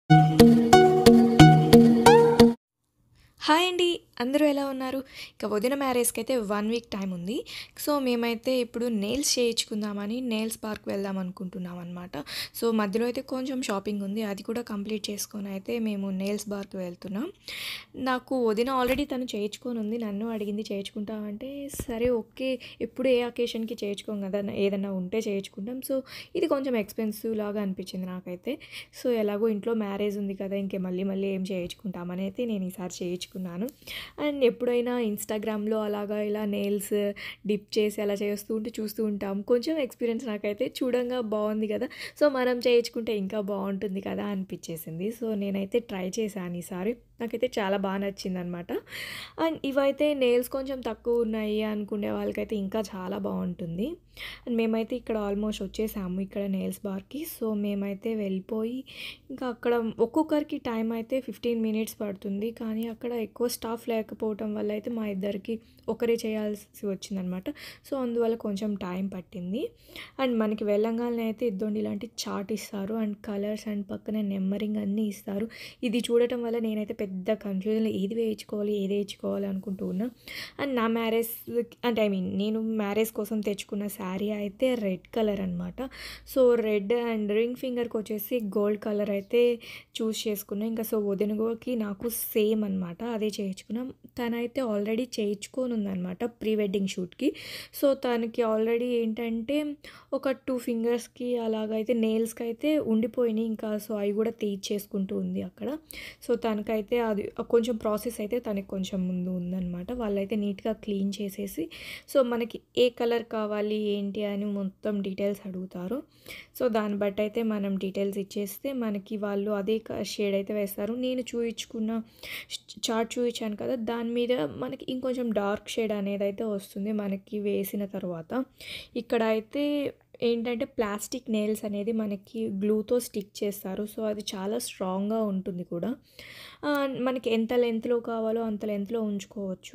hi అండి అందరూ ఎలా ఉన్నారు ఇక వదిన మ్యారేజ్కి అయితే వన్ వీక్ టైం ఉంది సో మేమైతే ఇప్పుడు నెయిల్స్ చేయించుకుందామని నెయిల్స్ పార్క్ వెళ్దాం అనుకుంటున్నాం అనమాట సో మధ్యలో అయితే కొంచెం షాపింగ్ ఉంది అది కూడా కంప్లీట్ చేసుకొని అయితే మేము నెయిల్స్ బార్కి వెళ్తున్నాం నాకు వదిన ఆల్రెడీ తను చేయించుకొని ఉంది నన్ను అడిగింది చేయించుకుంటామంటే సరే ఓకే ఎప్పుడు ఏ అకేషన్కి చేయించుకోం కదా ఏదైనా ఉంటే చేయించుకుంటాం సో ఇది కొంచెం ఎక్స్పెన్సివ్ లాగా అనిపించింది నాకైతే సో ఎలాగో ఇంట్లో మ్యారేజ్ ఉంది కదా ఇంకే మళ్ళీ మళ్ళీ ఏం చేయించుకుంటామని అయితే నేను ఈసారి చేయించుకున్నాను అండ్ ఎప్పుడైనా ఇన్స్టాగ్రామ్లో అలాగా ఇలా నెయిల్స్ డిప్ చేసి అలా చేస్తూ ఉంటే చూస్తూ ఉంటాం కొంచెం ఎక్స్పీరియన్స్ నాకైతే చూడంగా బాగుంది కదా సో మనం చేయించుకుంటే ఇంకా బాగుంటుంది కదా అనిపించేసింది సో నేనైతే ట్రై చేశాను ఈసారి నాకైతే చాలా బాగా నచ్చింది అనమాట అండ్ ఇవైతే నెయిల్స్ కొంచెం తక్కువ ఉన్నాయి అనుకునే వాళ్ళకైతే ఇంకా చాలా బాగుంటుంది అండ్ మేమైతే ఇక్కడ ఆల్మోస్ట్ వచ్చేసాము ఇక్కడ నెయిల్స్ బార్కి సో మేమైతే వెళ్ళిపోయి ఇంకా అక్కడ ఒక్కొక్కరికి టైం అయితే ఫిఫ్టీన్ మినిట్స్ పడుతుంది కానీ అక్కడ ఎక్కువ స్టాఫ్ లేకపోవటం వల్ల అయితే మా ఇద్దరికి ఒకరే చేయాల్సి వచ్చిందనమాట సో అందువల్ల కొంచెం టైం పట్టింది అండ్ మనకి వెళ్ళంగానే అయితే ఇద్దోండి ఇలాంటి చార్ట్ ఇస్తారు అండ్ కలర్స్ అండ్ పక్కన నెంబరింగ్ అన్నీ ఇస్తారు ఇది చూడటం వల్ల నేనైతే పెద్ద కన్ఫ్యూజన్లో ఏది వేయించుకోవాలి ఏది వేయించుకోవాలి అనుకుంటూ ఉన్నా అండ్ నా మ్యారేజ్ అంటే ఐ మీన్ నేను మ్యారేజ్ కోసం తెచ్చుకున్న శారీ అయితే రెడ్ కలర్ అనమాట సో రెడ్ అండ్ రింగ్ ఫింగర్కి వచ్చేసి గోల్డ్ కలర్ అయితే చూస్ చేసుకున్నా ఇంకా సో వదినకి నాకు సేమ్ అనమాట అదే చేయించుకున్నాం తనైతే ఆల్రెడీ చేయించుకొని ఉందన్నమాట ప్రీ వెడ్డింగ్ షూట్కి సో తనకి ఆల్రెడీ ఏంటంటే ఒక టూ ఫింగర్స్కి అలాగైతే నెయిల్స్కి అయితే ఉండిపోయినాయి ఇంకా సో అవి కూడా తీర్చేసుకుంటూ ఉంది అక్కడ సో తనకైతే అది కొంచెం ప్రాసెస్ అయితే తనకి కొంచెం ముందు ఉందన్నమాట వాళ్ళైతే నీట్గా క్లీన్ చేసేసి సో మనకి ఏ కలర్ కావాలి ఏంటి అని మొత్తం డీటెయిల్స్ అడుగుతారు సో దాన్ని బట్టి అయితే మనం డీటెయిల్స్ ఇచ్చేస్తే మనకి వాళ్ళు అదే షేడ్ అయితే వేస్తారు నేను చూయించుకున్న చార్ట్ చూయించాను కదా దాని మీద మనకి ఇంకొంచెం డార్క్ షేడ్ అనేది అయితే వస్తుంది మనకి వేసిన తర్వాత ఇక్కడ అయితే ఏంటంటే ప్లాస్టిక్ నెయిల్స్ అనేది మనకి గ్లూతో స్టిక్ చేస్తారు సో అది చాలా స్ట్రాంగ్గా ఉంటుంది కూడా మనకి ఎంత లెంత్లో కావాలో అంత లెంత్లో ఉంచుకోవచ్చు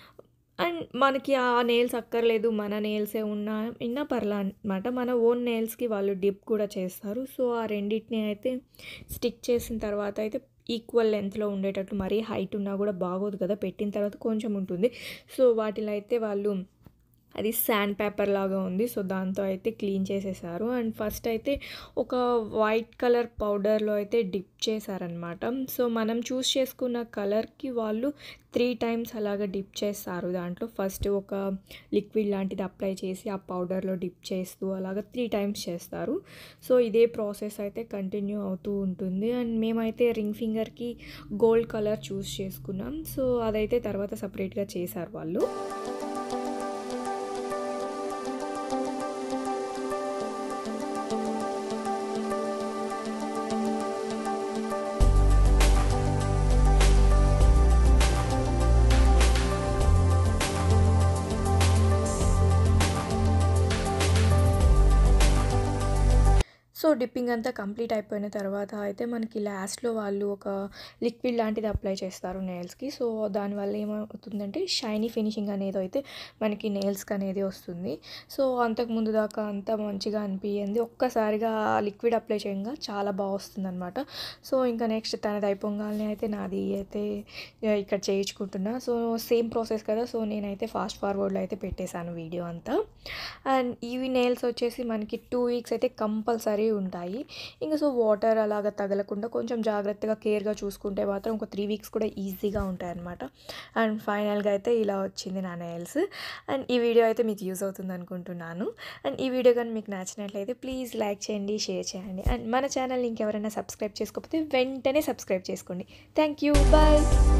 అండ్ మనకి ఆ నెయిల్స్ అక్కర్లేదు మన నెయిల్సే ఉన్నా ఇన్నా పర్లా అనమాట మన ఓన్ నెయిల్స్కి వాళ్ళు డిప్ కూడా చేస్తారు సో ఆ రెండింటిని అయితే స్టిక్ చేసిన తర్వాత అయితే ఈక్వల్ లెంత్లో ఉండేటట్లు మరీ హైట్ ఉన్నా కూడా బాగోదు కదా పెట్టిన తర్వాత కొంచెం ఉంటుంది సో వాటిలో అయితే వాళ్ళు అది శాండ్ పేపర్ లాగా ఉంది సో దాంతో అయితే క్లీన్ చేసేసారు అండ్ ఫస్ట్ అయితే ఒక వైట్ కలర్ పౌడర్లో అయితే డిప్ చేశారనమాట సో మనం చూస్ చేసుకున్న కలర్కి వాళ్ళు త్రీ టైమ్స్ అలాగ డిప్ చేస్తారు దాంట్లో ఫస్ట్ ఒక లిక్విడ్ లాంటిది అప్లై చేసి ఆ పౌడర్లో డిప్ చేస్తూ అలాగ త్రీ టైమ్స్ చేస్తారు సో ఇదే ప్రాసెస్ అయితే కంటిన్యూ అవుతూ ఉంటుంది అండ్ మేమైతే రింగ్ ఫింగర్కి గోల్డ్ కలర్ చూస్ చేసుకున్నాం సో అదైతే తర్వాత సపరేట్గా చేశారు వాళ్ళు సో డిప్పింగ్ అంతా కంప్లీట్ అయిపోయిన తర్వాత అయితే మనకి లాస్ట్లో వాళ్ళు ఒక లిక్విడ్ లాంటిది అప్లై చేస్తారు నెయిల్స్కి సో దానివల్ల ఏమవుతుందంటే షైనీ ఫినిషింగ్ అనేది అయితే మనకి నెయిల్స్కి అనేది వస్తుంది సో అంతకు ముందు దాకా అంతా మంచిగా అనిపించింది ఒక్కసారిగా లిక్విడ్ అప్లై చేయంగా చాలా బాగా వస్తుంది అనమాట సో ఇంకా నెక్స్ట్ తనది అయిపోగానే అయితే నాది అయితే ఇక్కడ చేయించుకుంటున్నా సో సేమ్ ప్రాసెస్ కదా సో నేనైతే ఫాస్ట్ ఫార్వర్డ్లో అయితే పెట్టేశాను వీడియో అంతా అండ్ ఇవి నెయిల్స్ వచ్చేసి మనకి టూ వీక్స్ అయితే కంపల్సరీ ఉంటాయి ఇంకా సో వాటర్ అలాగా తగలకుండా కొంచెం జాగ్రత్తగా కేర్గా చూసుకుంటే మాత్రం ఒక త్రీ వీక్స్ కూడా ఈజీగా ఉంటాయి అనమాట అండ్ ఫైనల్గా అయితే ఇలా వచ్చింది నా నెయిల్స్ అండ్ ఈ వీడియో అయితే మీకు యూజ్ అవుతుంది అనుకుంటున్నాను అండ్ ఈ వీడియో కానీ మీకు నచ్చినట్లయితే ప్లీజ్ లైక్ చేయండి షేర్ చేయండి అండ్ మన ఛానల్ ఇంకెవరైనా సబ్స్క్రైబ్ చేసుకోకపోతే వెంటనే సబ్స్క్రైబ్ చేసుకోండి థ్యాంక్ యూ బాయ్